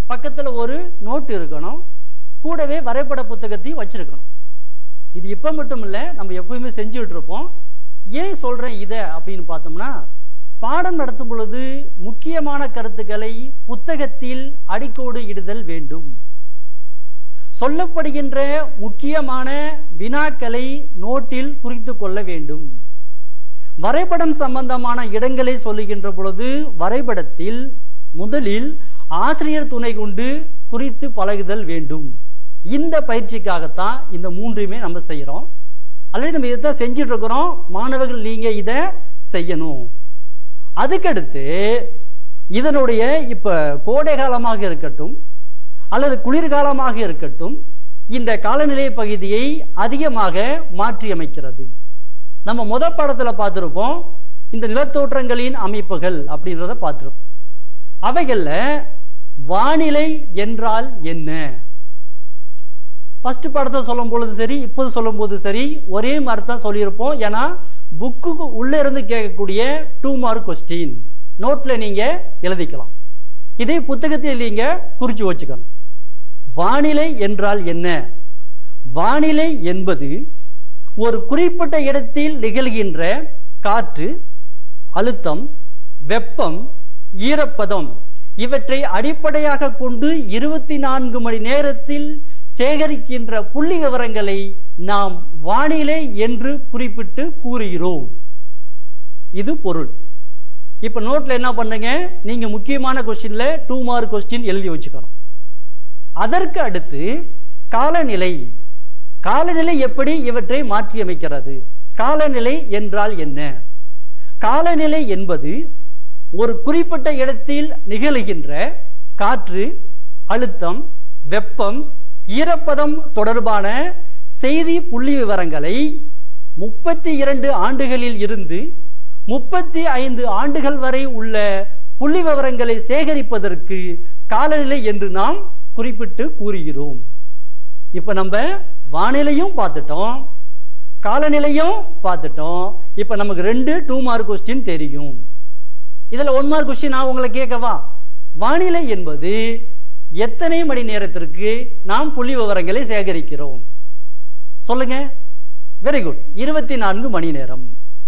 பக்கத்துல ஒரு நோட் இருக்கணும் கூடவே வரைபட புத்தகத்தையும் வச்சிருக்கணும் இது இப்போ மட்டும் இல்லை நம்ம எப்பவுமே செஞ்சுட்டு இருப்போம் ஏன் சொல்றேன் இதை அப்படின்னு பார்த்தோம்னா பாடம் நடத்தும் பொழுது முக்கியமான கருத்துக்களை புத்தகத்தில் அடிக்கோடு இடுதல் வேண்டும் சொல்லப்படுகின்ற முக்கியமான வினாக்களை நோட்டில் குறித்து கொள்ள வேண்டும் வரைபடம் சம்பந்தமான இடங்களை சொல்லுகின்ற பொழுது வரைபடத்தில் முதலில் ஆசிரியர் துணை கொண்டு குறித்து பழகுதல் வேண்டும் இந்த பயிற்சிக்காகத்தான் இந்த மூன்றையுமே நம்ம செய்கிறோம் ஆல்ரெடி நம்ம இதை தான் செஞ்சுட்டு இருக்கிறோம் மாணவர்கள் நீங்க இதை செய்யணும் அதுக்கடுத்து இதனுடைய இப்ப கோடை காலமாக இருக்கட்டும் அல்லது குளிர்காலமாக இருக்கட்டும் இந்த காலநிலை பகுதியை அதிகமாக மாற்றி அமைக்கிறது நம்ம முத பாடத்துல பார்த்திருப்போம் இந்த நிலத்தோற்றங்களின் அமைப்புகள் அப்படின்றத பார்த்திருப்போம் அவைகள்ல வானிலை என்றால் என்ன ஃபர்ஸ்ட் பாடத்தை சொல்லும் பொழுது சரி இப்போது சொல்லும் போது சரி ஒரே மாதிரி தான் சொல்லியிருப்போம் ஏன்னா புக்குக்கு உள்ளே இருந்து கேட்கக்கூடிய டூ மார்க் கொஸ்டின் நோட்டில் நீங்கள் எழுதிக்கலாம் இதே புத்தகத்தில் நீங்கள் குறித்து வச்சுக்கணும் வானிலை என்றால் என்ன வானிலை என்பது ஒரு குறிப்பிட்ட இடத்தில் நிகழ்கின்ற காற்று அழுத்தம் வெப்பம் ஈரப்பதம் இவற்றை அடிப்படையாக கொண்டு இருபத்தி நான்கு மணி நேரத்தில் சேகரிக்கின்ற புள்ளி விவரங்களை நாம் வானிலை என்று குறிப்பிட்டு கூறுகிறோம் இது பொருள் இப்போ நோட்ல என்ன பண்ணுங்க நீங்க முக்கியமான கொஸ்டின்ல டூ மார்க் கொஸ்டின் எழுதி வச்சுக்கணும் அதற்கு அடுத்து காலநிலை காலநிலை எப்படி இவற்றை மாற்றி அமைக்கிறது காலநிலை என்றால் என்ன காலநிலை என்பது ஒரு குறிப்பிட்ட இடத்தில் நிகழ்கின்ற காற்று அழுத்தம் வெப்பம் ஈரப்பதம் தொடர்பான செய்தி புள்ளி விவரங்களை முப்பத்தி இரண்டு ஆண்டுகளில் இருந்து முப்பத்தி ஐந்து ஆண்டுகள் வரை உள்ள புள்ளி விவரங்களை சேகரிப்பதற்கு காலநிலை என்று நாம் குறிப்பிட்டு கூறுகிறோம் இப்ப நம்ம வானிலையும் பார்த்துட்டோம் காலநிலையும் பார்த்துட்டோம் இப்ப நமக்கு ரெண்டு டூ மார்க் கொஸ்டின் தெரியும் இதுல ஒன் மார்க் கொஸ்டின் நான் உங்களை கேட்கவா வானிலை என்பது எத்தனை மணி நேரத்திற்கு நாம் புள்ளி விவரங்களை சேகரிக்கிறோம் சொல்லுங்க வெரி குட் இருபத்தி நான்கு மணி நேரம்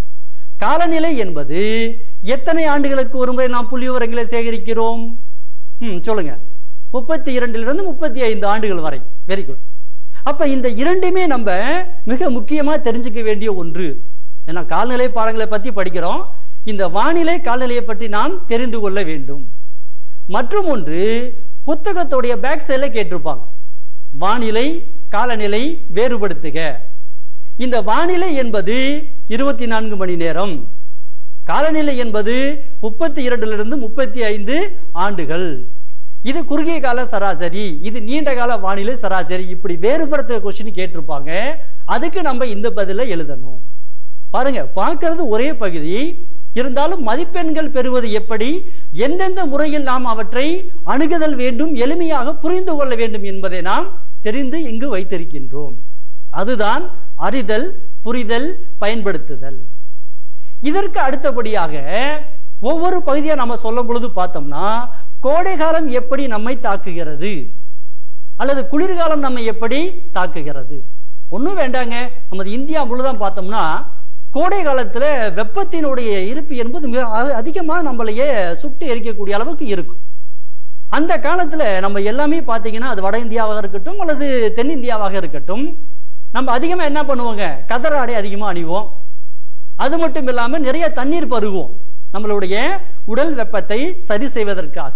காலநிலை என்பது எத்தனை ஆண்டுகளுக்கு ஒருமுறை நாம் புள்ளி விவரங்களை சேகரிக்கிறோம் ம் சொல்லுங்க முப்பத்தி இரண்டிலிருந்து முப்பத்தி ஐந்து ஆண்டுகள் வரை வெரி குட் அப்ப இந்த இரண்டுமே நம்ம மிக முக்கியமா தெரிஞ்சுக்க வேண்டிய ஒன்று ஏன்னா கால்நிலை பாடங்களை பத்தி படிக்கிறோம் இந்த வானிலை காலநிலையை பற்றி நாம் தெரிந்து கொள்ள வேண்டும் மற்றும் ஒன்று புத்தகத்துடைய பேக் சைடில் கேட்டிருப்பாங்க வானிலை காலநிலை வேறுபடுத்துக இந்த வானிலை என்பது இருபத்தி நான்கு மணி நேரம் காலநிலை என்பது முப்பத்தி இரண்டிலிருந்து முப்பத்தி ஐந்து ஆண்டுகள் இது குறுகிய கால சராசரி இது நீண்ட கால வானிலை சராசரி இப்படி வேறுபடுத்த கொஸ்டின் கேட்டிருப்பாங்க அதுக்கு நம்ம இந்த பதிலை எழுதணும் பாருங்க பார்க்கிறது ஒரே பகுதி இருந்தாலும் மதிப்பெண்கள் பெறுவது எப்படி எந்தெந்த முறையில் நாம் அவற்றை அணுகுதல் வேண்டும் எளிமையாக புரிந்து கொள்ள வேண்டும் என்பதை நாம் தெரிந்து இங்கு வைத்திருக்கின்றோம் அதுதான் அறிதல் புரிதல் பயன்படுத்துதல் இதற்கு அடுத்தபடியாக ஒவ்வொரு பகுதியா நம்ம சொல்லும் பொழுது பார்த்தோம்னா கோடை காலம் எப்படி நம்மை தாக்குகிறது அல்லது குளிர்காலம் நம்மை எப்படி தாக்குகிறது ஒன்றும் வேண்டாங்க நமது இந்தியா முழுதான் பார்த்தோம்னா கோடை காலத்துல வெப்பத்தினுடைய இருப்பு என்பது மிக அ- அதிகமா நம்மளையே சுட்டு எரிக்கக்கூடிய அளவுக்கு இருக்கும் அந்த காலத்துல நம்ம எல்லாமே பார்த்தீங்கன்னா அது வட இந்தியாவாக இருக்கட்டும் அல்லது தென்னிந்தியாவாக இருக்கட்டும் நம்ம அதிகமா என்ன பண்ணுவோங்க கதர் ஆடை அதிகமா அணிவோம் அது மட்டும் இல்லாம நிறைய தண்ணீர் பருகுவோம் நம்மளுடைய உடல் வெப்பத்தை சரி செய்வதற்காக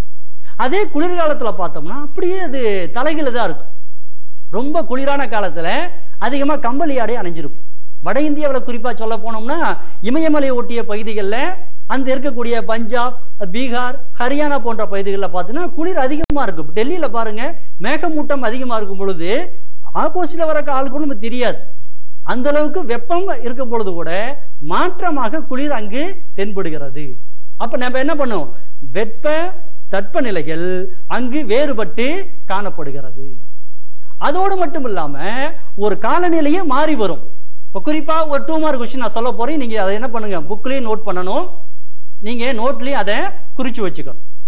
அதே குளிர்காலத்துல பார்த்தோம்னா அப்படியே அது தலைகீழ தான் இருக்கும் ரொம்ப குளிரான காலத்துல அதிகமா கம்பளி ஆடை அணிஞ்சிருப்போம் வட இந்தியாவில் குறிப்பா சொல்ல போனோம்னா இமயமலை ஒட்டிய பகுதிகளில் அந்த இருக்கக்கூடிய பஞ்சாப் பீகார் ஹரியானா போன்ற பகுதிகளில் பார்த்தீங்கன்னா குளிர் அதிகமா இருக்கும் இப்ப டெல்லியில பாருங்க மேகமூட்டம் அதிகமா இருக்கும் பொழுது ஆப்போசிட்ல வர ஆளுக்கு நமக்கு தெரியாது அந்த அளவுக்கு வெப்பம் இருக்கும் பொழுது கூட மாற்றமாக குளிர் அங்கு தென்படுகிறது அப்ப நம்ம என்ன பண்ணோம் வெப்ப தட்பநிலைகள் அங்கு வேறுபட்டு காணப்படுகிறது அதோடு மட்டும் இல்லாம ஒரு காலநிலையே மாறி வரும் இப்போ குறிப்பா ஒரு டூ மார்க் கொஸ்டின் நான் சொல்ல போறேன் நீங்க அதை என்ன பண்ணுங்க புக்லயும் நோட் பண்ணணும் நீங்க நோட்லயும் அதை குறிச்சு வச்சுக்கணும்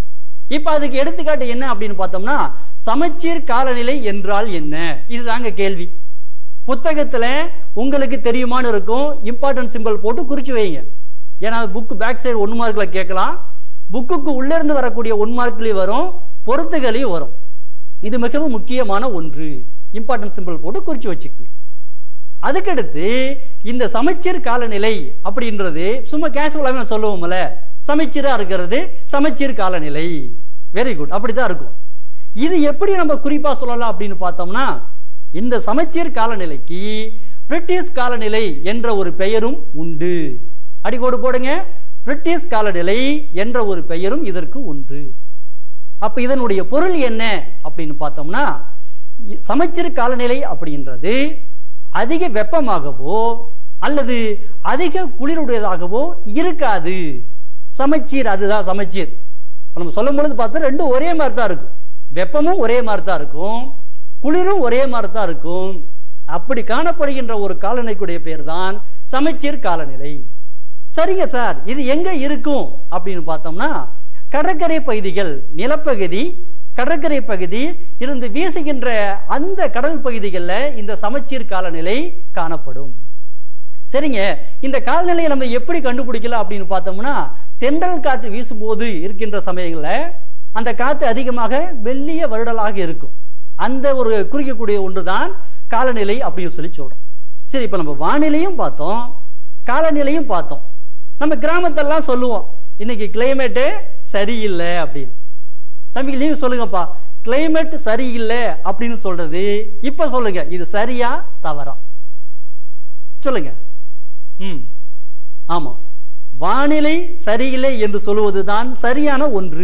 இப்ப அதுக்கு எடுத்துக்காட்டு என்ன அப்படின்னு பார்த்தோம்னா சமச்சீர் காலநிலை என்றால் என்ன இதுதாங்க கேள்வி புத்தகத்துல உங்களுக்கு தெரியுமான்னு இருக்கும் இம்பார்ட்டன்ட் சிம்பிள் போட்டு குறிச்சு வைங்க ஏன்னா புக் பேக் சைடு ஒன் மார்க்ல கேட்கலாம் புக்குக்கு உள்ள இருந்து வரக்கூடிய ஒன் மார்க்லயும் வரும் பொருத்துகளையும் வரும் இது மிகவும் முக்கியமான ஒன்று இம்பார்ட்டன்ட் சிம்பிள் போட்டு குறிச்சு வச்சுக்கோங்க அதுக்கடுத்து இந்த சமச்சீர் காலநிலை அப்படின்றது சும்மா கேஷுவலாகவே சொல்லுவோம்ல சமச்சீரா இருக்கிறது சமச்சீர் காலநிலை வெரி குட் அப்படித்தான் இருக்கும் இது எப்படி நம்ம குறிப்பா சொல்லலாம் அப்படின்னு பார்த்தோம்னா இந்த சமச்சீர் காலநிலைக்கு பிரிட்டிஷ் காலநிலை என்ற ஒரு பெயரும் உண்டு அடிக்கோடு போடுங்க பிரிட்டிஷ் காலநிலை என்ற ஒரு பெயரும் இதற்கு உண்டு அப்ப இதனுடைய பொருள் என்ன அப்படின்னு பார்த்தோம்னா இ- சமச்சீர் காலநிலை அப்படின்றது அதிக வெப்பமாகவோ அல்லது அதிக குளிருடையதாகவோ இருக்காது சமச்சீர் அதுதான் சமச்சீர் இப்ப நம்ம சொல்லும் பொழுது பார்த்தா ரெண்டும் ஒரே மாதிரி தான் இருக்கும் வெப்பமும் ஒரே மாதிரி தான் இருக்கும் குளிரும் ஒரே மாதிரி தான் இருக்கும் அப்படி காணப்படுகின்ற ஒரு காலநிலைக்குடைய பேர் தான் சமச்சீர் காலநிலை சரிங்க சார் இது எங்க இருக்கும் அப்படின்னு பார்த்தோம்னா கடற்கரை பகுதிகள் நிலப்பகுதி கடற்கரை பகுதி இருந்து வீசுகின்ற அந்த கடல் பகுதிகளில் இந்த சமச்சீர் காலநிலை காணப்படும் சரிங்க இந்த காலநிலையை நம்ம எப்படி கண்டுபிடிக்கலாம் அப்படின்னு பார்த்தோம்னா தென்றல் காற்று வீசும்போது இருக்கின்ற சமயங்களில் அந்த காற்று அதிகமாக மெல்லிய வருடலாக இருக்கும் அந்த ஒரு குறிக்கக்கூடிய ஒன்று தான் காலநிலை அப்படின்னு சொல்லி சொல்றோம் சரி இப்போ நம்ம வானிலையும் பார்த்தோம் காலநிலையும் பார்த்தோம் நம்ம கிராமத்தெல்லாம் சொல்லுவோம் இன்னைக்கு கிளைமேட்டு சரியில்லை அப்படின்னு தம்பி நீங்க சொல்லுங்கப்பா கிளைமேட் சரியில்லை அப்படின்னு சொல்றது இப்ப சொல்லுங்க இது சரியா தவறா சொல்லுங்க ம் ஆமா வானிலை சரியில்லை என்று சொல்லுவதுதான் சரியான ஒன்று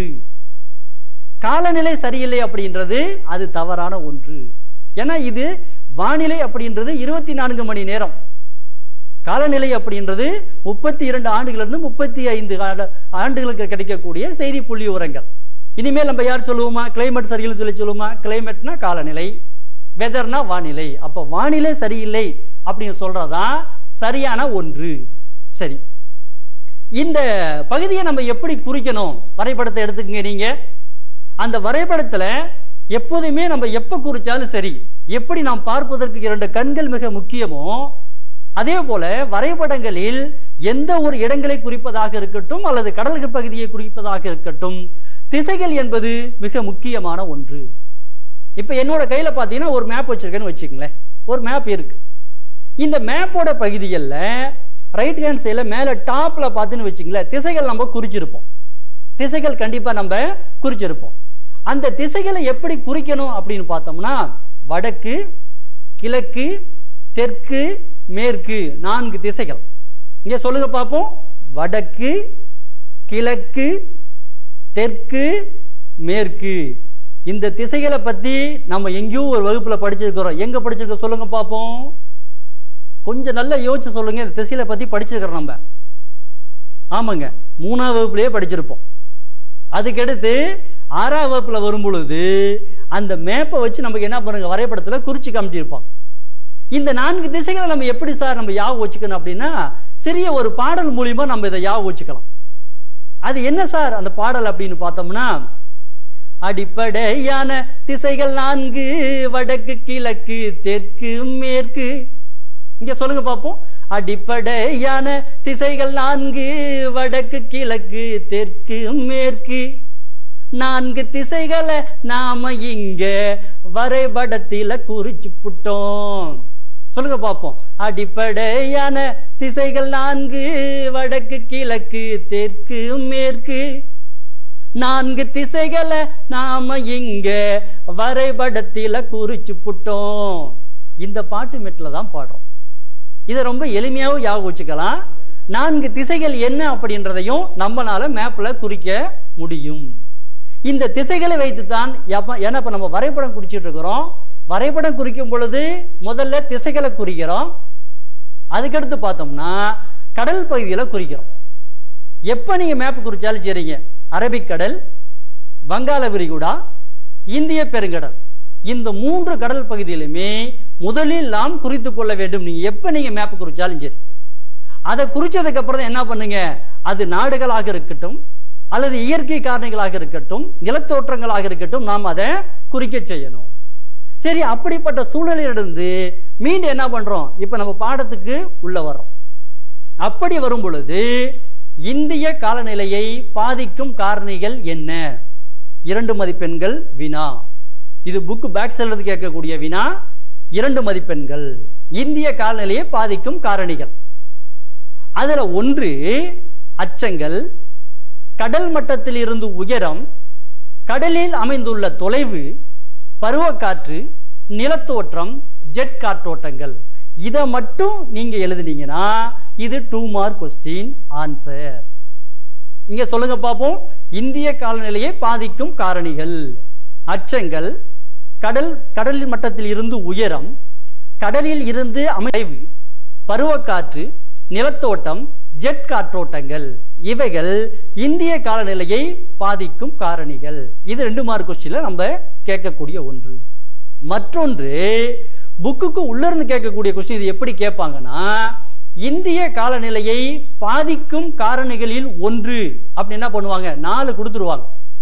காலநிலை சரியில்லை அப்படின்றது அது தவறான ஒன்று ஏன்னா இது வானிலை அப்படின்றது இருபத்தி நான்கு மணி நேரம் காலநிலை அப்படின்றது முப்பத்தி இரண்டு ஆண்டுகளிலிருந்து முப்பத்தி ஐந்து ஆண்டு- ஆண்டுகளுக்கு கிடைக்கக்கூடிய செய்தி புள்ளி உரங்கள் இனிமேல் நம்ம யார் சொல்லுவோமா கிளைமேட் சரியில்லை சொல்லி சொல்லுவோமா கிளைமேட்னா காலநிலை வெதர்னா வானிலை அப்ப வானிலை சரியில்லை அப்படின்னு சொல்றதுதான் சரியான ஒன்று சரி இந்த பகுதியை நம்ம எப்படி குறிக்கணும் வரைபடத்தை எடுத்துக்கங்க நீங்க அந்த வரைபடத்துல எப்போதுமே நம்ம எப்ப குறிச்சாலும் சரி எப்படி நாம் பார்ப்பதற்கு இரண்டு கண்கள் மிக முக்கியமோ அதே போல வரைபடங்களில் எந்த ஒரு இடங்களை குறிப்பதாக இருக்கட்டும் அல்லது கடல் பகுதியை குறிப்பதாக இருக்கட்டும் திசைகள் என்பது மிக முக்கியமான ஒன்று இப்ப என்னோட கையில பாத்தீங்கன்னா ஒரு மேப் வச்சிருக்கேன்னு வச்சுக்கங்களேன் ஒரு மேப் இருக்கு இந்த மேப்போட பகுதிகளில் ரைட் ஹேண்ட் சைடில் மேலே டாப்பில் பார்த்துன்னு வச்சுங்களேன் திசைகள் நம்ம குறிச்சிருப்போம் திசைகள் கண்டிப்பாக நம்ம குறிச்சிருப்போம் அந்த திசைகளை எப்படி குறிக்கணும் அப்படின்னு பார்த்தோம்னா வடக்கு கிழக்கு தெற்கு மேற்கு நான்கு திசைகள் இங்கே சொல்லுங்க பார்ப்போம் வடக்கு கிழக்கு தெற்கு மேற்கு இந்த திசைகளை பத்தி நம்ம எங்கேயோ ஒரு வகுப்புல படிச்சிருக்கிறோம் எங்க படிச்சிருக்கோம் சொல்லுங்க பார்ப்போம் கொஞ்சம் நல்லா யோசிச்சு சொல்லுங்க இந்த திசைகளை பத்தி படிச்சிருக்கிறோம் நம்ம ஆமாங்க மூணாவது வகுப்புலயே படிச்சிருப்போம் அதுக்கடுத்து ஆறாவது வகுப்புல வரும் பொழுது அந்த மேப்பை வச்சு நமக்கு என்ன பண்ணுங்க வரைபடத்துல குறிச்சு காமிச்சிருப்பாங்க இந்த நான்கு திசைகளை நம்ம எப்படி சார் நம்ம யாபகம் வச்சுக்கணும் அப்படின்னா சிறிய ஒரு பாடல் மூலியமா நம்ம இதை யாபகம் வச்சுக்கலாம் அது என்ன சார் அந்த பாடல் அப்படின்னு பார்த்தோம்னா அடிப்படையான திசைகள் நான்கு வடக்கு கிழக்கு தெற்கு மேற்கு இங்க சொல்லுங்க பார்ப்போம் அடிப்படையான திசைகள் நான்கு வடக்கு கிழக்கு தெற்கு மேற்கு நான்கு திசைகளை நாம இங்க வரைபடத்தில குறிச்சு புட்டோம் சொல்லுங்க பார்ப்போம் அடிப்படையான திசைகள் நான்கு வடக்கு கிழக்கு தெற்கு மேற்கு நான்கு திசைகளை நாம இங்க வரைபடத்தில குறிச்சு புட்டோம் இந்த பாட்டு மெட்டில் தான் பாடுறோம் இதை ரொம்ப எளிமையாகவும் ஞாபகம் வச்சுக்கலாம் நான்கு திசைகள் என்ன அப்படின்றதையும் நம்மளால மேப்ல குறிக்க முடியும் இந்த திசைகளை வைத்துத்தான் எப்ப- ஏன்னா இப்ப நம்ம வரைபடம் குறிச்சிட்டு இருக்கிறோம் வரைபடம் குறிக்கும் பொழுது முதல்ல திசைகளை குறிக்கிறோம் அதுக்கடுத்து பார்த்தோம்னா கடல் பகுதிகளை குறிக்கிறோம் எப்போ நீங்க மேப் குறிச்சாலும் சரிங்க அரபிக்கடல் வங்காள விரிகுடா இந்திய பெருங்கடல் இந்த மூன்று கடல் பகுதியிலுமே முதலில் நாம் குறித்து கொள்ள வேண்டும் நீங்க எப்ப நீங்க மேப் குறிச்சாலும் சரி அதை குறிச்சதுக்கு அப்புறம் தான் என்ன பண்ணுங்க அது நாடுகளாக இருக்கட்டும் அல்லது இயற்கை காரணிகளாக இருக்கட்டும் நிலத்தோற்றங்களாக இருக்கட்டும் நாம் அதை குறிக்க செய்யணும் சரி அப்படிப்பட்ட சூழ்நிலையிலிருந்து மீண்டும் என்ன பண்றோம் இப்ப நம்ம பாடத்துக்கு உள்ள வர்றோம் அப்படி வரும் பொழுது இந்திய காலநிலையை பாதிக்கும் காரணிகள் என்ன இரண்டு மதிப்பெண்கள் வினா இது புக் பேக் செல்றது கேட்கக்கூடிய வினா இரண்டு மதிப்பெண்கள் இந்திய காலநிலையை பாதிக்கும் காரணிகள் அதுல ஒன்று அச்சங்கள் கடல் மட்டத்தில் இருந்து உயரம் கடலில் அமைந்துள்ள தொலைவு பருவக்காற்று நிலத்தோற்றம் ஜெட் காற்றோட்டங்கள் இதை மட்டும் நீங்க எழுதுனீங்கன்னா இது டூ மார்க் கொஸ்டின் ஆன்சர் இங்க சொல்லுங்க பார்ப்போம் இந்திய காலநிலையை பாதிக்கும் காரணிகள் அச்சங்கள் கடல் கடல் மட்டத்தில் இருந்து உயரம் கடலில் இருந்து அமைவு பருவக்காற்று நிலத்தோட்டம் ஜெட் காற்றோட்டங்கள் இவைகள் இந்திய காலநிலையை பாதிக்கும் காரணிகள் இது ரெண்டு மார்க் கொஸ்டின்ல நம்ம கேட்கக்கூடிய ஒன்று மற்றொன்று புக்குக்கு உள்ள இருந்து கேட்கக்கூடிய கொஸ்டின் இது எப்படி கேட்பாங்கன்னா இந்திய காலநிலையை பாதிக்கும் காரணிகளில் ஒன்று அப்படி என்ன பண்ணுவாங்க நாலு கொடுத்துருவாங்க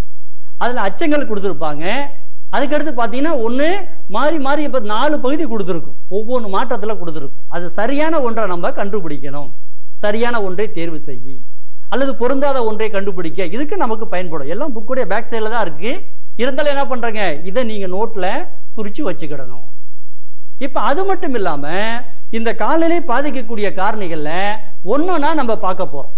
அதுல அச்சங்கள் கொடுத்துருப்பாங்க அதுக்கடுத்து பார்த்தீங்கன்னா ஒன்று மாறி மாறி இப்போ நாலு பகுதி கொடுத்துருக்கும் ஒவ்வொன்று மாற்றத்தில் கொடுத்துருக்கும் அது சரியான ஒன்றை நம்ம கண்டுபிடிக்கணும் சரியான ஒன்றை தேர்வு செய்யி அல்லது பொருந்தாத ஒன்றை கண்டுபிடிக்க இதுக்கு நமக்கு பயன்படும் எல்லாம் புக்குடைய பேக் சைடில் தான் இருக்கு இருந்தாலும் என்ன பண்றீங்க இதை நீங்க நோட்ல குறிச்சு வச்சுக்கிடணும் இப்ப அது மட்டும் இல்லாம இந்த காலநிலை பாதிக்கக்கூடிய காரணிகள்ல ஒன்னொன்னா நம்ம பார்க்க போறோம்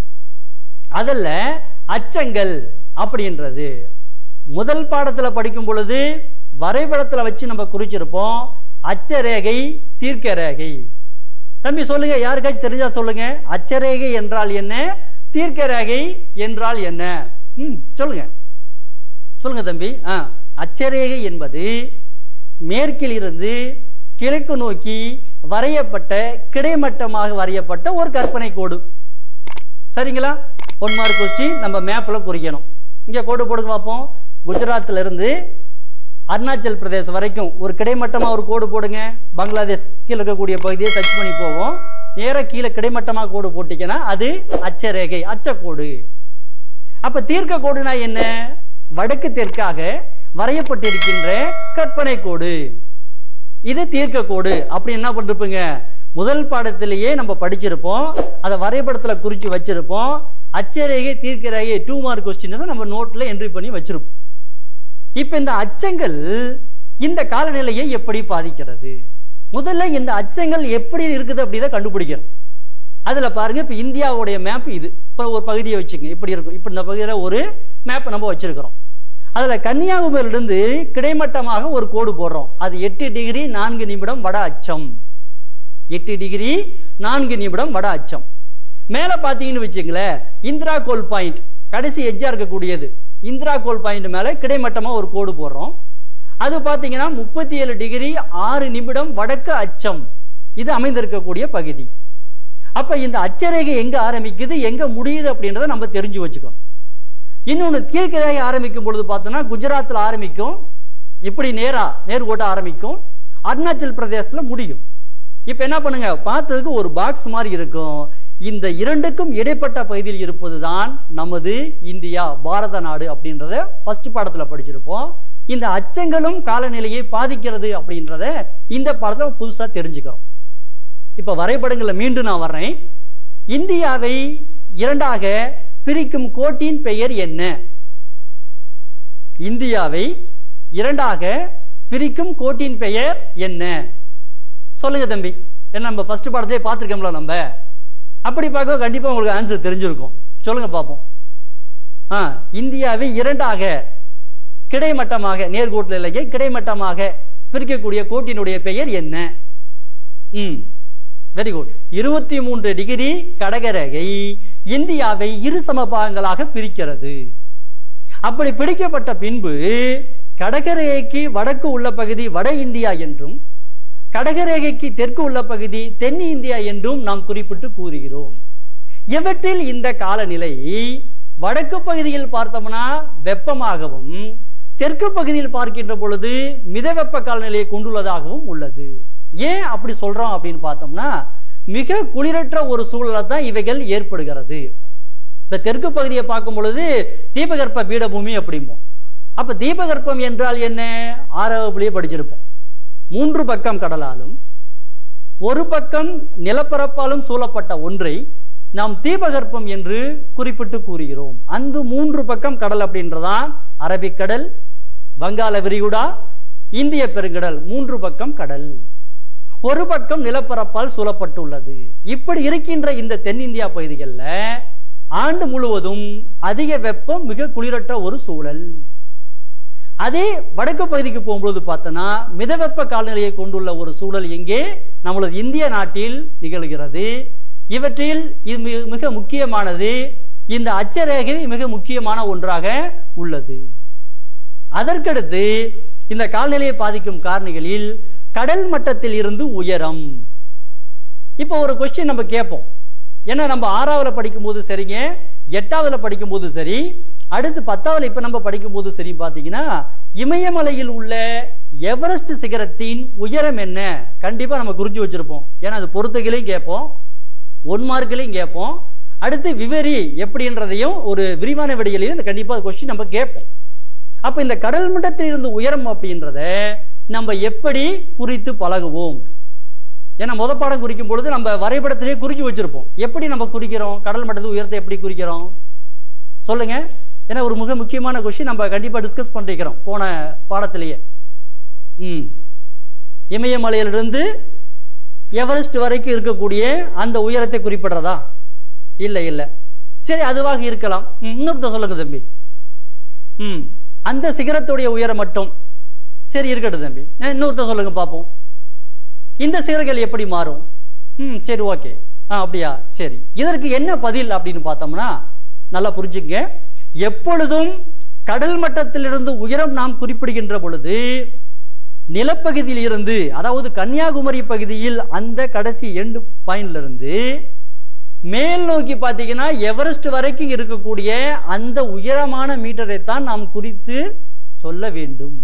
அதில் அச்சங்கள் அப்படின்றது முதல் பாடத்துல படிக்கும் பொழுது வரைபடத்துல வச்சு நம்ம குறிச்சிருப்போம் அச்சரேகை தீர்க்க ரேகை தம்பி சொல்லுங்க யாருக்காச்சும் தெரிஞ்சா சொல்லுங்க அச்சரேகை என்றால் என்ன தீர்க்க ரேகை என்றால் என்ன ம் சொல்லுங்க சொல்லுங்க தம்பி ஆ அச்சரேகை என்பது மேற்கில் இருந்து கிழக்கு நோக்கி வரையப்பட்ட கிடைமட்டமாக வரையப்பட்ட ஒரு கற்பனை கோடு சரிங்களா ஒன் மார்க் கொஸ்டின் நம்ம மேப்பில் குறிக்கணும் இங்கே கோடு போடுங்க பார்ப்போம் குஜராத்ல இருந்து அருணாச்சல் பிரதேசம் வரைக்கும் ஒரு கிடைமட்டமாக ஒரு கோடு போடுங்க பங்களாதேஷ் கீழே இருக்கக்கூடிய பகுதியை டச் பண்ணி போவோம் நேராக கீழே கிடைமட்டமாக கோடு போட்டிங்கன்னா அது அச்சரேகை அச்சக்கோடு அப்ப தீர்க்க கோடுனா என்ன வடக்கு தெற்காக வரையப்பட்டிருக்கின்ற கற்பனை கோடு இது தீர்க்க கோடு அப்படி என்ன பண்ணிருப்பீங்க முதல் பாடத்திலேயே நம்ம படிச்சிருப்போம் அதை வரைபடத்துல குறிச்சு வச்சிருப்போம் அச்சரேகை தீர்க்க ரேகை டூ மார்க் கொஸ்டின்ஸ் நம்ம நோட்ல என்ட்ரி பண்ணி வச்சிருப்போம் இப்ப இந்த அச்சங்கள் இந்த காலநிலையை எப்படி பாதிக்கிறது முதல்ல இந்த அச்சங்கள் எப்படி இருக்குது அப்படிதான் கண்டுபிடிக்கிறோம் அதுல பாருங்க இப்ப இந்தியாவுடைய மேப் இது இப்ப ஒரு பகுதியை வச்சுங்க இப்படி இருக்கும் இப்ப இந்த பகுதியில ஒரு மேப் நம்ம வச்சிருக்கிறோம் அதுல கன்னியாகுமரியிலிருந்து கிடைமட்டமாக ஒரு கோடு போடுறோம் அது எட்டு டிகிரி நான்கு நிமிடம் வட அச்சம் எட்டு டிகிரி நான்கு நிமிடம் வட அச்சம் மேல பாத்தீங்கன்னு வச்சுங்களேன் இந்திரா கோல் பாயிண்ட் கடைசி எட்ஜா இருக்கக்கூடியது இந்திரா கோல் பாயிண்ட் மேல கிடைமட்டமா ஒரு கோடு போடுறோம் அது பாத்தீங்கன்னா முப்பத்தி ஏழு டிகிரி ஆறு நிமிடம் வடக்கு அச்சம் இது அமைந்திருக்கக்கூடிய பகுதி அப்ப இந்த அச்சரேகை எங்க ஆரம்பிக்குது எங்க முடியுது அப்படின்றத நம்ம தெரிஞ்சு வச்சுக்கணும் இன்னொன்னு தீர்க்கரேகை ஆரம்பிக்கும் பொழுது பார்த்தோம்னா குஜராத்தில் ஆரம்பிக்கும் இப்படி நேரா நேர்கோட்ட ஆரம்பிக்கும் அருணாச்சல் பிரதேசத்துல முடியும் இப்ப என்ன பண்ணுங்க பார்த்ததுக்கு ஒரு பாக்ஸ் மாதிரி இருக்கும் இந்த இரண்டுக்கும் இடைப்பட்ட பகுதியில் இருப்பதுதான் நமது இந்தியா பாரத நாடு அப்படின்றத ஃபர்ஸ்ட் பாடத்துல படிச்சிருப்போம் இந்த அச்சங்களும் காலநிலையை பாதிக்கிறது அப்படின்றத இந்த பாடத்துல புதுசா தெரிஞ்சுக்கிறோம் இப்ப வரைபடங்கள்ல மீண்டும் நான் வர்றேன் இந்தியாவை இரண்டாக பிரிக்கும் கோட்டின் பெயர் என்ன இந்தியாவை இரண்டாக பிரிக்கும் கோட்டின் பெயர் என்ன சொல்லுங்க தம்பி ஏன்னா நம்ம ஃபர்ஸ்ட் பாடத்தையே பார்த்துருக்கோம்ல நம்ம அப்படி பார்க்க கண்டிப்பா உங்களுக்கு ஆன்சர் தெரிஞ்சிருக்கும் சொல்லுங்க பார்ப்போம் ஆ இந்தியாவை இரண்டாக கிடைமட்டமாக நேர்கோட்டில் இல்லைங்க கிடைமட்டமாக பிரிக்கக்கூடிய கோட்டினுடைய பெயர் என்ன ம் வெரி குட் இருபத்தி மூன்று டிகிரி கடகரேகை இந்தியாவை இரு சமபாகங்களாக பிரிக்கிறது அப்படி பிடிக்கப்பட்ட பின்பு கடகரேகைக்கு வடக்கு உள்ள பகுதி வட இந்தியா என்றும் கடகரேகைக்கு தெற்கு உள்ள பகுதி தென் இந்தியா என்றும் நாம் குறிப்பிட்டு கூறுகிறோம் இவற்றில் இந்த காலநிலை வடக்கு பகுதியில் பார்த்தோம்னா வெப்பமாகவும் தெற்கு பகுதியில் பார்க்கின்ற பொழுது மிதவெப்ப காலநிலையை கொண்டுள்ளதாகவும் உள்ளது ஏன் அப்படி சொல்றோம் அப்படின்னு பார்த்தோம்னா மிக குளிரற்ற ஒரு சூழலை தான் இவைகள் ஏற்படுகிறது இந்த தெற்கு பகுதியை பார்க்கும் பொழுது தீபகற்ப பீடபூமி அப்படிம்போம் அப்ப தீபகற்பம் என்றால் என்ன ஆறாவது புள்ளியை படிச்சிருப்போம் மூன்று பக்கம் கடலாலும் ஒரு பக்கம் நிலப்பரப்பாலும் சூழப்பட்ட ஒன்றை நாம் தீபகற்பம் என்று குறிப்பிட்டு கூறுகிறோம் அந்த மூன்று பக்கம் கடல் அப்படின்றதான் அரபிக்கடல் வங்காள விரிகுடா இந்திய பெருங்கடல் மூன்று பக்கம் கடல் ஒரு பக்கம் நிலப்பரப்பால் சூழப்பட்டுள்ளது இப்படி இருக்கின்ற இந்த தென்னிந்தியா பகுதிகளில் ஆண்டு முழுவதும் அதிக வெப்பம் மிக குளிரற்ற ஒரு சூழல் அதே வடக்கு பகுதிக்கு போகும்போது பார்த்தோன்னா மிதவெப்ப காலநிலையை கொண்டுள்ள ஒரு சூழல் எங்கே நம்மளது இந்திய நாட்டில் நிகழ்கிறது இவற்றில் இது மிக மிக முக்கியமானது இந்த அச்சரேகை மிக முக்கியமான ஒன்றாக உள்ளது அதற்கடுத்து இந்த காலநிலையை பாதிக்கும் காரணிகளில் கடல் மட்டத்தில் இருந்து உயரம் இப்போ ஒரு கொஸ்டின் நம்ம கேட்போம் ஏன்னா நம்ம ஆறாவதுல படிக்கும்போது சரிங்க எட்டாவதுல படிக்கும்போது சரி அடுத்து பத்தாவதுல இப்போ நம்ம படிக்கும்போது சரி பார்த்தீங்கன்னா இமயமலையில் உள்ள எவரெஸ்ட் சிகரத்தின் உயரம் என்ன கண்டிப்பாக நம்ம குறிச்சு வச்சிருப்போம் ஏன்னா அது பொறுத்துகளையும் கேட்போம் ஒன் மார்க்கிலையும் கேட்போம் அடுத்து விவரி எப்படின்றதையும் ஒரு விரிவான விடையிலையும் இந்த கண்டிப்பாக கொஸ்டின் நம்ம கேட்போம் அப்போ இந்த கடல் மட்டத்தில் இருந்து உயரம் அப்படின்றத நம்ம எப்படி குறித்து பழகுவோம் ஏன்னா முத பாடம் குறிக்கும் பொழுது நம்ம வரைபடத்திலேயே குறிச்சு வச்சிருப்போம் எப்படி நம்ம குறிக்கிறோம் கடல் மட்டத்து உயரத்தை எப்படி குறிக்கிறோம் சொல்லுங்க ஏன்னா ஒரு மிக முக்கியமான கொஸ்டின் நம்ம கண்டிப்பாக டிஸ்கஸ் பண்ணிருக்கிறோம் போன பாடத்திலேயே ம் இமயமலையிலிருந்து எவரெஸ்ட் வரைக்கும் இருக்கக்கூடிய அந்த உயரத்தை குறிப்பிடுறதா இல்லை இல்லை சரி அதுவாக இருக்கலாம் ம், இன்னொருத்தர் சொல்லுங்க தம்பி ம் அந்த சிகரத்துடைய உயரம் மட்டும் சரி இருக்கட்டும் தம்பி அஹ், இன்னொருத்தர் சொல்லுங்க பார்ப்போம் இந்த சிகரங்கள் எப்படி மாறும் ம் சரி ஓகே ஆ அப்படியா சரி இதற்கு என்ன பதில் அப்படின்னு பார்த்தோம்னா நல்லா புரிஞ்சுங்க எப்பொழுதும் கடல் மட்டத்திலிருந்து உயரம் நாம் குறிப்பிடுகின்ற பொழுது நிலப்பகுதியில் இருந்து அதாவது கன்னியாகுமரி பகுதியில் அந்த கடைசி எண்டு பாயிண்ட்ல இருந்து மேல் நோக்கி பார்த்தீங்கன்னா எவரெஸ்ட் வரைக்கும் இருக்கக்கூடிய அந்த உயரமான மீட்டரை தான் நாம் குறித்து சொல்ல வேண்டும்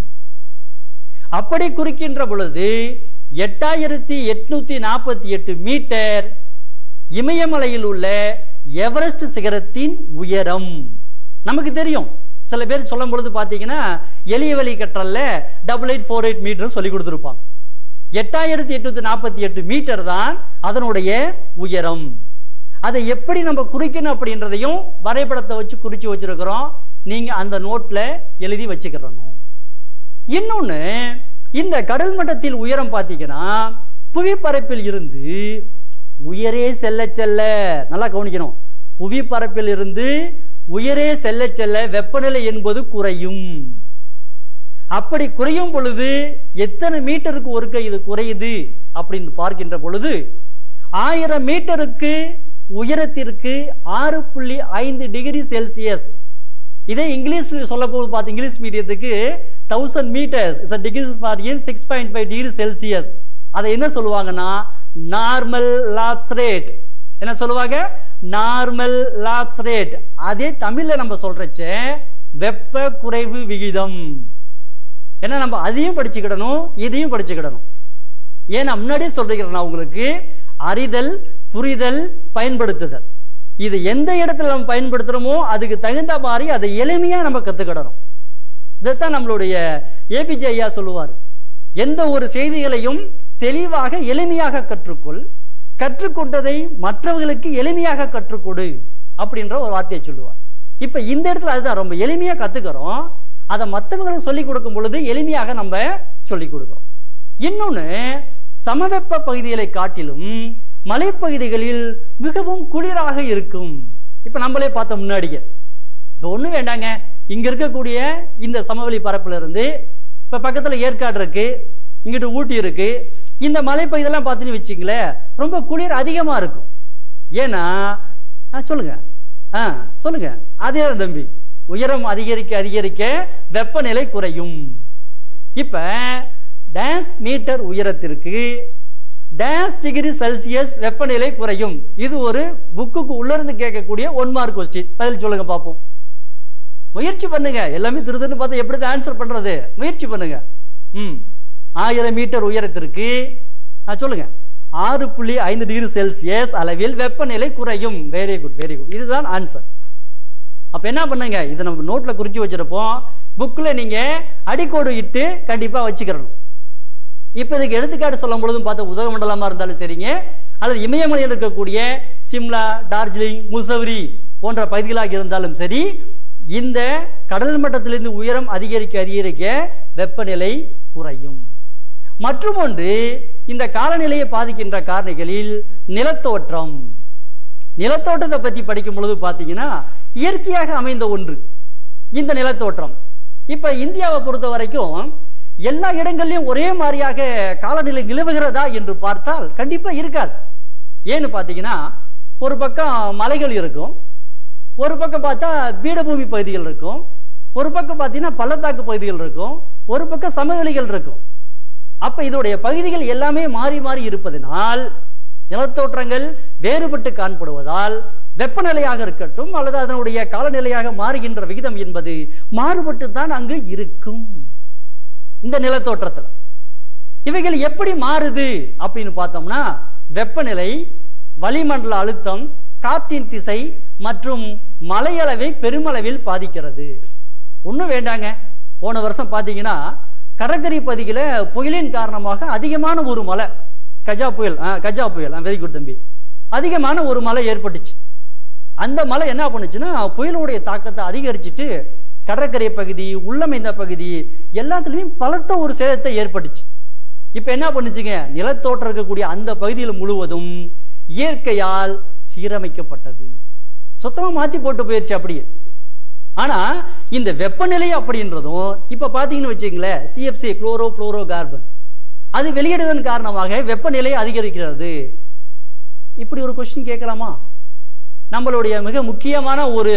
அப்படி குறிக்கின்ற பொழுது எட்டாயிரத்தி எட்நூத்தி நாற்பத்தி எட்டு மீட்டர் இமயமலையில் உள்ள எவரெஸ்ட் சிகரத்தின் உயரம் நமக்கு தெரியும் சில பேர் சொல்லும் பொழுது பார்த்தீங்கன்னா எளிய வழி கற்றல்ல double eight four eight meter சொல்லி கொடுத்துருப்பாங்க எட்டாயிரத்தி எட்நூத்தி நாற்பத்தி எட்டு மீட்டர் தான் அதனுடைய உயரம் அதை எப்படி நம்ம குறிக்கணும் அப்படின்றதையும் வரைபடத்தை வச்சு குறிச்சு வச்சிருக்கிறோம் நீங்க அந்த நோட்ல எழுதி வச்சுக்கிறணும் இன்னொன்னு இந்த கடல் மட்டத்தில் உயரம் பார்த்தீங்கன்னா புவிப்பரப்பில் இருந்து உயரே செல்ல செல்ல நல்லா கவனிக்கணும் புவிப்பரப்பில் இருந்து உயரே செல்ல செல்ல வெப்பநிலை என்பது குறையும் அப்படி குறையும் பொழுது எத்தனை மீட்டருக்கு ஒருக்க இது குறையுது அப்படின்னு பார்க்கின்ற பொழுது ஆயிரம் மீட்டருக்கு உயரத்திற்கு ஆறு புள்ளி ஐந்து டிகிரி செல்சியஸ் இதே இங்கிலீஷ்ல சொல்ல போது பார்த்து இங்கிலீஷ் மீடியத்துக்கு thousand meters is degree for in six point five degree Celsius அதை என்ன சொல்லுவாங்கன்னா நார்மல் லாப்ஸ் ரேட் என்ன சொல்லுவாங்க நார்மல் லாப்ஸ் ரேட் அதே தமிழ்ல நம்ம சொல்றச்ச வெப்ப குறைவு விகிதம் ஏன்னா நம்ம அதையும் படிச்சுக்கிடணும் இதையும் படிச்சுக்கிடணும் ஏன்னா முன்னாடியே சொல்றேன் நான் உங்களுக்கு அறிதல் புரிதல் பயன்படுத்துதல் இது எந்த இடத்துல நம்ம பயன்படுத்துறோமோ அதுக்கு தகுந்த மாதிரி அதை எளிமையா நம்ம கத்துக்கிடணும் இதைத்தான் நம்மளுடைய ஏபிஜே ஐயா சொல்லுவார் எந்த ஒரு செய்திகளையும் தெளிவாக எளிமையாக கற்றுக்கொள் கற்றுக்கொண்டதை மற்றவர்களுக்கு எளிமையாக கற்றுக்கொடு அப்படின்ற ஒரு வார்த்தையை சொல்லுவார் இப்ப இந்த இடத்துல அதுதான் ரொம்ப எளிமையா கத்துக்கிறோம் அதை மற்றவங்களுக்கு சொல்லிக் கொடுக்கும் பொழுது எளிமையாக நம்ம சொல்லிக் கொடுக்கிறோம் இன்னொன்னு சமவெப்ப பகுதிகளை காட்டிலும் மலைப்பகுதிகளில் மிகவும் குளிராக இருக்கும் இப்ப நம்மளே பார்த்தோம் முன்னாடியே இப்போ ஒன்றும் வேண்டாங்க இங்க இருக்கக்கூடிய இந்த சமவெளி பரப்புல இருந்து இப்ப பக்கத்துல ஏற்காடு இருக்கு இங்கிட்டு ஊட்டி இருக்கு இந்த மலைப்பகுதியெல்லாம் பார்த்துன்னு வச்சிங்களேன் ரொம்ப குளிர் அதிகமா இருக்கும் ஏன்னா ஆ, சொல்லுங்க ஆ சொல்லுங்க அதே தான் தம்பி உயரம் அதிகரிக்க அதிகரிக்க வெப்பநிலை குறையும் இப்ப டேஸ் மீட்டர் உயரத்திற்கு டேஸ் டிகிரி செல்சியஸ் வெப்பநிலை குறையும் இது ஒரு புக்குக்கு உள்ள இருந்து கேட்கக்கூடிய ஒன் மார்க் கொஸ்டின் பதில் சொல்லுங்க பார்ப்போம் முயற்சி பண்ணுங்க எல்லாமே திருதுன்னு பார்த்து எப்படி ஆன்சர் பண்றது முயற்சி பண்ணுங்க ம் ஆயிரம் மீட்டர் உயரத்திற்கு ஆ, சொல்லுங்க ஆறு புள்ளி ஐந்து டிகிரி செல்சியஸ் அளவில் வெப்பநிலை குறையும் வெரி குட் வெரி குட் இதுதான் ஆன்சர் அப்ப என்ன பண்ணுங்க இதை நம்ம நோட்ல குறிச்சு வச்சிருப்போம் புக்கில் நீங்க அடிக்கோடு இட்டு கண்டிப்பா வச்சுக்கிறணும் இப்போ இதுக்கு எடுத்துக்காட்டு சொல்லும் பொழுதும் பார்த்த உதகமண்டலமா இருந்தாலும் சரிங்க அல்லது இமயமலையில் இருக்கக்கூடிய சிம்லா டார்ஜிலிங் முசவரி போன்ற பகுதிகளாக இருந்தாலும் சரி இந்த கடல் மட்டத்திலிருந்து உயரம் அதிகரிக்க அதிகரிக்க வெப்பநிலை குறையும் மற்றும் ஒன்று இந்த காலநிலையை பாதிக்கின்ற காரணிகளில் நிலத்தோற்றம் நிலத்தோற்றத்தை பற்றி படிக்கும் பொழுது பார்த்தீங்கன்னா இயற்கையாக அமைந்த ஒன்று இந்த நிலத்தோற்றம் இப்ப இந்தியாவை பொறுத்த வரைக்கும் எல்லா இடங்கள்லயும் ஒரே மாதிரியாக காலநிலை நிலவுகிறதா என்று பார்த்தால் கண்டிப்பா இருக்காது ஏன்னு பார்த்தீங்கன்னா ஒரு பக்கம் மலைகள் இருக்கும் ஒரு பக்கம் பார்த்தா பீடபூமி பகுதிகள் இருக்கும் ஒரு பக்கம் பார்த்தீங்கன்னா பள்ளத்தாக்கு பகுதிகள் இருக்கும் ஒரு பக்கம் சமவெளிகள் இருக்கும் அப்ப இதோடைய பகுதிகள் எல்லாமே மாறி மாறி இருப்பதனால் நிலத்தோற்றங்கள் வேறுபட்டு காணப்படுவதால் வெப்பநிலையாக இருக்கட்டும் அல்லது அதனுடைய காலநிலையாக மாறுகின்ற விகிதம் என்பது மாறுபட்டு தான் அங்கு இருக்கும் இந்த நிலத்தோற்றத்துல இவைகள் எப்படி மாறுது அப்படின்னு பார்த்தோம்னா வெப்பநிலை வளிமண்டல அழுத்தம் காற்றின் திசை மற்றும் மலையளவை பெருமளவில் பாதிக்கிறது ஒன்றும் வேண்டாங்க போன வருஷம் பார்த்தீங்கன்னா கடற்கரை பகுதியில் புயலின் காரணமாக அதிகமான ஒரு மழை கஜா புயல் ஆ கஜா புயல் வெரி குட் தம்பி அதிகமான ஒரு மழை ஏற்பட்டுச்சு அந்த மழை என்ன பண்ணுச்சுன்னா புயலுடைய தாக்கத்தை அதிகரிச்சுட்டு கடற்கரை பகுதி உள்ளமைந்த பகுதி எல்லாத்துலேயும் பலத்த ஒரு சேதத்தை ஏற்பட்டுச்சு இப்போ என்ன பண்ணுச்சுங்க நிலத்தோற்றம் இருக்கக்கூடிய அந்த பகுதியில் முழுவதும் இயற்கையால் சீரமைக்கப்பட்டது சுத்தமாக மாற்றி போட்டு போயிடுச்சு அப்படியே ஆனா இந்த வெப்பநிலை அப்படின்றதும் இப்ப பாத்தீங்கன்னு வச்சுங்களேன் சிஎஃப்சி குளோரோ புளோரோ கார்பன் அது வெளியிடுவதன் காரணமாக வெப்பநிலை அதிகரிக்கிறது இப்படி ஒரு கொஸ்டின் கேட்கலாமா நம்மளுடைய மிக முக்கியமான ஒரு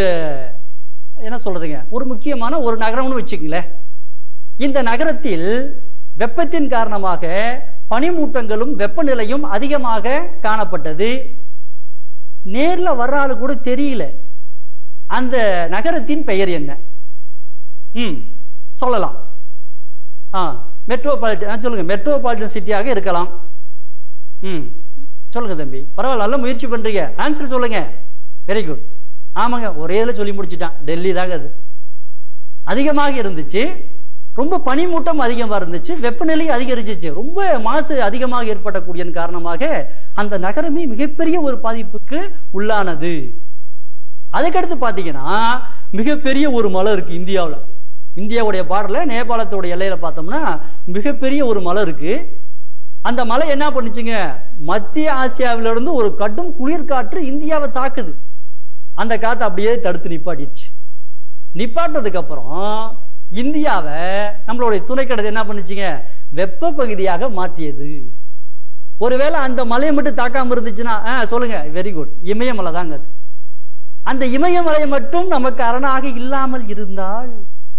என்ன சொல்றதுங்க ஒரு முக்கியமான ஒரு நகரம்னு வச்சுக்கங்களேன் இந்த நகரத்தில் வெப்பத்தின் காரணமாக பனிமூட்டங்களும் வெப்பநிலையும் அதிகமாக காணப்பட்டது நேர்ல வர்ற ஆளு கூட தெரியல அந்த நகரத்தின் பெயர் என்ன ம் சொல்லலாம் ஆ மெட்ரோபாலிட்டன் சொல்லுங்க மெட்ரோபாலிட்டன் சிட்டியாக இருக்கலாம் ம் சொல்லுங்க தம்பி பரவாயில்ல நல்ல முயற்சி பண்றீங்க ஆன்சர் சொல்லுங்க வெரி குட் ஆமாங்க ஒரே இதில் சொல்லி முடிச்சிட்டான் டெல்லி தாங்க அது அதிகமாக இருந்துச்சு ரொம்ப பனிமூட்டம் அதிகமாக இருந்துச்சு வெப்பநிலை அதிகரிச்சிச்சு ரொம்ப மாசு அதிகமாக ஏற்படக்கூடிய காரணமாக அந்த நகரமே மிகப்பெரிய ஒரு பாதிப்புக்கு உள்ளானது அதுக்கடுத்து பார்த்தீங்கன்னா மிகப்பெரிய ஒரு மலை இருக்கு இந்தியாவில் இந்தியாவுடைய பார்டரில் நேபாளத்தோட எல்லையில பார்த்தோம்னா மிகப்பெரிய ஒரு மலை இருக்கு அந்த மலை என்ன பண்ணுச்சுங்க மத்திய ஆசியாவிலிருந்து ஒரு கடும் குளிர்காற்று இந்தியாவை தாக்குது அந்த காற்றை அப்படியே தடுத்து நிப்பாட்டிடுச்சு நிப்பாட்டினதுக்கு அப்புறம் இந்தியாவை நம்மளுடைய துணைக்கடத்தை என்ன பண்ணுச்சுங்க வெப்ப பகுதியாக மாற்றியது ஒருவேளை அந்த மலையை மட்டும் தாக்காம இருந்துச்சுன்னா ஆ சொல்லுங்க வெரி குட் இமயமலை தாங்க அது அந்த இமயமலை மட்டும் நமக்கு அரணாக இல்லாமல் இருந்தால்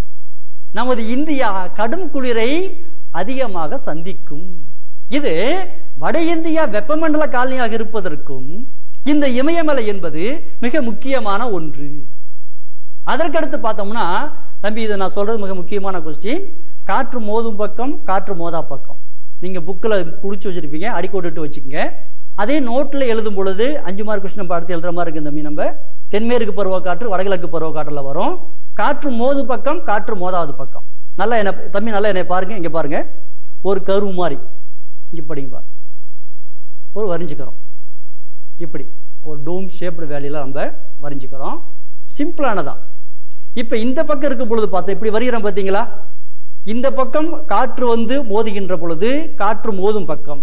நமது இந்தியா கடும் குளிரை அதிகமாக சந்திக்கும் இது வட இந்தியா வெப்பமண்டல காலனியாக இருப்பதற்கும் இந்த இமயமலை என்பது மிக முக்கியமான ஒன்று அதற்கடுத்து பார்த்தோம்னா தம்பி இதை நான் சொல்றது மிக முக்கியமான கொஸ்டின் காற்று மோதும் பக்கம் காற்று மோதா பக்கம் நீங்க புக்கில் குடிச்சு வச்சிருப்பீங்க அடிக்கோட்டு வச்சுக்கோங்க அதே நோட்டில் எழுதும் பொழுது அஞ்சு மார்க் கொஸ்டின் பார்த்து எழுதுற மாதிரி இருக்கு தம்பி நம்ம தென்மேற்கு பருவக்காற்று வடகிழக்கு பருவக்காற்றுல வரும் காற்று மோது பக்கம் காற்று மோதாது பக்கம் நல்லா என்ன தம்பி நல்லா என்னை பாருங்க இங்க பாருங்க ஒரு கரு மாதிரி இப்படிங்க பாரு ஒரு வரைஞ்சிக்கிறோம் இப்படி ஒரு டோம் ஷேப்டு வேலையில நம்ம வரைஞ்சிக்கிறோம் சிம்பிளானதான் இப்போ இந்த பக்கம் இருக்கும் பொழுது பார்த்தா இப்படி வருகிறோம் பார்த்தீங்களா இந்த பக்கம் காற்று வந்து மோதுகின்ற பொழுது காற்று மோதும் பக்கம்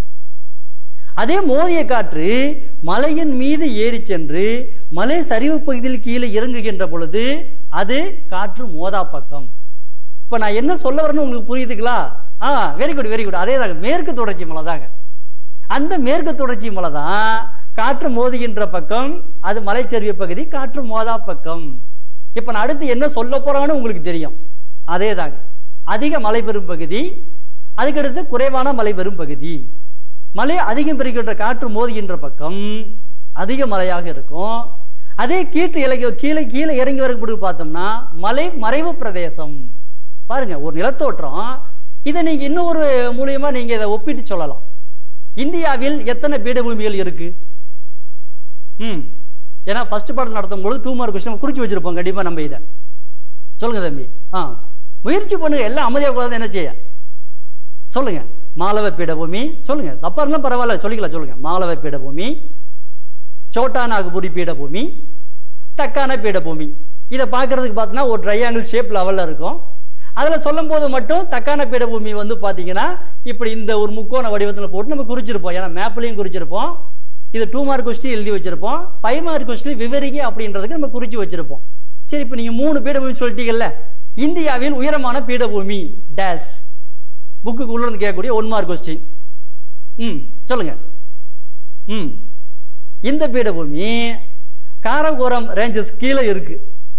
அதே மோதிய காற்று மலையின் மீது ஏறி சென்று மலை சரிவு பகுதியில் கீழே இறங்குகின்ற பொழுது அது காற்று மோதா பக்கம் இப்போ நான் என்ன சொல்ல வரேன்னு உங்களுக்கு புரியுதுங்களா ஆ வெரி குட் வெரி குட் அதே தாங்க மேற்கு தொடர்ச்சி மலை தாங்க அந்த மேற்கு தொடர்ச்சி மலை தான் காற்று மோதுகின்ற பக்கம் அது மலைச்சரிவு பகுதி காற்று மோதா பக்கம் இப்போ நான் அடுத்து என்ன சொல்ல போறான்னு உங்களுக்கு தெரியும் அதே தாங்க அதிக மழை பெறும் பகுதி அதுக்கடுத்து குறைவான மழை பெறும் பகுதி மழை அதிகம் பெறுகின்ற காற்று மோதுகின்ற பக்கம் அதிக மழையாக இருக்கும் அதே கீற்று இலக்கிய கீழே கீழே இறங்கி வரக்கூடிய பார்த்தோம்னா மலை மறைவு பிரதேசம் பாருங்க ஒரு நிலத்தோற்றம் இதை நீங்க இன்னொரு மூலியமா நீங்க இதை ஒப்பிட்டு சொல்லலாம் இந்தியாவில் எத்தனை பீடபூமிகள் இருக்கு ம் ஏன்னா ஃபர்ஸ்ட் பாடம் நடத்தும் போது டூ மார்க் கொஸ்டின் குறிச்சு வச்சிருப்போம் கண்டிப்பா நம்ம இதை சொல்லுங்க தம்பி ஆ முயற்சி பண்ணுங்க எல்லாம் அமைதியாக கூடாது என்ன செய்ய சொல்லுங்க மாலவ பீடபூமி சொல்லுங்க தப்பா இருந்தாலும் பரவாயில்ல சொல்லிக்கலாம் சொல்லுங்க மாலவ பீடபூமி சோட்டா நாகபுரி பீடபூமி தக்கான பீடபூமி இதை பார்க்கறதுக்கு பார்த்தீங்கன்னா ஒரு ட்ரையாங்கிள் ஷேப் லெவலில் இருக்கும் அதில் சொல்லும் போது மட்டும் தக்கான பீடபூமி வந்து பார்த்தீங்கன்னா இப்படி இந்த ஒரு முக்கோண வடிவத்தில் போட்டு நம்ம குறிச்சிருப்போம் ஏன்னா மேப்லையும் குறிச்சிருப்போம் இது டூ மார்க் கொஸ்டின் எழுதி வச்சிருப்போம் ஃபைவ் மார்க் கொஸ்டின் விவரிங்க அப்படின்றதுக்கு நம்ம குறிச்சு வச்சிருப்போம் சரி இப்போ நீங்கள் மூணு பீடபூமி சொல்லிட்டீங்கல்ல இந்தியாவின் உயரமான பீடபூமி டேஸ் புக்குக்கு உள்ள இருந்து கேட்கக்கூடிய ஒன் மார்க் கொஸ்டின் ம் சொல்லுங்க ம் இந்த பீடபூமி காரகோரம் ரேஞ்சஸ் கீழே இருக்கு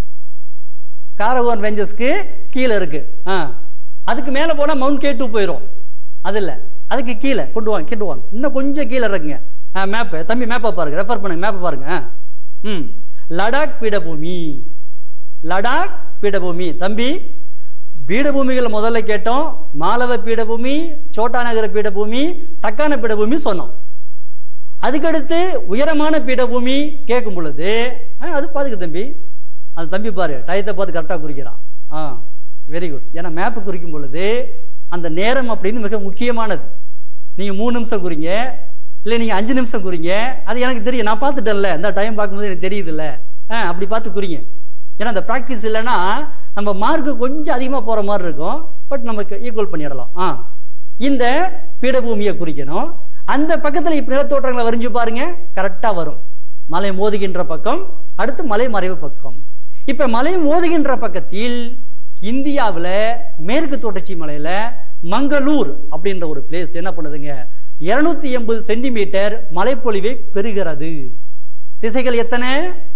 காரகோரம் ரேஞ்சஸ்க்கு கீழே இருக்கு ஆ அதுக்கு மேலே போனால் மவுண்ட் கே டூ போயிடும் அது இல்லை அதுக்கு கீழே கொண்டு வாங்க கொண்டு வாங்க இன்னும் கொஞ்சம் கீழே இருக்குங்க ஆ மேப்பு தம்பி மேப்பை பாருங்க ரெஃபர் பண்ணுங்க மேப்பை பாருங்க ஆ. ம் லடாக் பீடபூமி லடாக் பீடபூமி தம்பி பீடபூமிகள் முதல்ல கேட்டோம் மாலவ பீடபூமி சோட்டா நகர பீடபூமி தக்கான பீடபூமி சொன்னோம் அதுக்கடுத்து உயரமான பீடபூமி கேட்கும் பொழுது ஆ, அது பாத்துக்க தம்பி அது தம்பி பாரு டயத்தை பார்த்து கரெக்டாக குறிக்கிறான் ஆ வெரி குட் ஏன்னா மேப்பு குறிக்கும் பொழுது அந்த நேரம் அப்படின்னு மிக முக்கியமானது நீங்கள் மூணு நிமிஷம் குறிங்க இல்லை நீங்கள் அஞ்சு நிமிஷம் குறிங்க அது எனக்கு தெரியும் நான் பார்த்துட்டேன்ல இந்த டைம் பார்க்கும்போது எனக்கு தெரியுதுல்ல ஆ அப்படி பார்த்து குறிங்க ஏன்னா அந்த ப்ராக்டிஸ் இல்லைன்னா நம்ம மார்க்கு கொஞ்சம் அதிகமாக போகிற மாதிரி இருக்கும் பட் நமக்கு ஈக்குவல் பண்ணிடலாம் ஆ இந்த பீடபூமியை குறிக்கணும் அந்த பக்கத்தில் இப்போ நிலத்தோற்றங்களை வரைஞ்சு பாருங்க கரெக்டாக வரும் மலை மோதுகின்ற பக்கம் அடுத்து மலை மறைவு பக்கம் இப்போ மலை மோதுகின்ற பக்கத்தில் இந்தியாவில் மேற்கு தொடர்ச்சி மலையில் மங்களூர் அப்படின்ற ஒரு பிளேஸ் என்ன பண்ணுதுங்க இருநூத்தி எண்பது சென்டிமீட்டர் மழைப்பொழிவை பெறுகிறது திசைகள் எத்தனை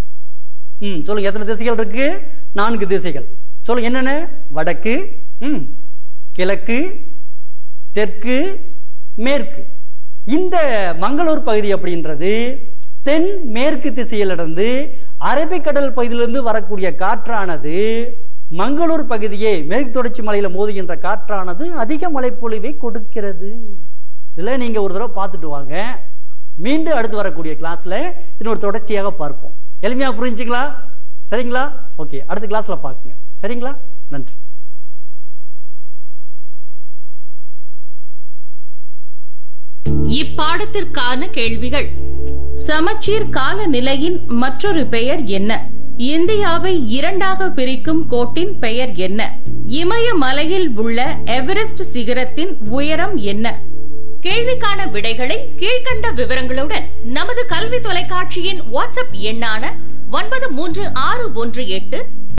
ம் சொல்லுங்க எத்தனை திசைகள் இருக்கு நான்கு திசைகள் சொல்லுங்க என்னென்ன வடக்கு ம் கிழக்கு தெற்கு மேற்கு இந்த மங்களூர் பகுதி அப்படின்றது தென் மேற்கு திசையிலிருந்து அரபிக்கடல் பகுதியிலிருந்து வரக்கூடிய காற்றானது மங்களூர் பகுதியே மேற்கு தொடர்ச்சி மலையில மோதுகின்ற காற்றானது அதிக மழைப்பொழிவை கொடுக்கிறது இதுல நீங்க ஒரு தடவை பார்த்துட்டு வாங்க மீண்டும் அடுத்து வரக்கூடிய கிளாஸ்ல இன்னொரு தொடர்ச்சியாக பார்ப்போம் எளிமையா புரிஞ்சுங்களா சரிங்களா ஓகே அடுத்த கிளாஸ்ல பார்க்குங்க சரிங்களா நன்றி இப்பாடத்திற்கான கேள்விகள் சமச்சீர் காலநிலையின் மற்றொரு பெயர் என்ன இந்தியாவை இரண்டாக பிரிக்கும் கோட்டின் பெயர் என்ன இமயமலையில் உள்ள எவரெஸ்ட் சிகரத்தின் உயரம் என்ன கேள்விக்கான விடைகளை கீழ்கண்ட விவரங்களுடன் நமது கல்வி தொலைக்காட்சியின் வாட்ஸ்அப் எண்ணான ஒன்பது மூன்று ஆறு ஒன்று எட்டு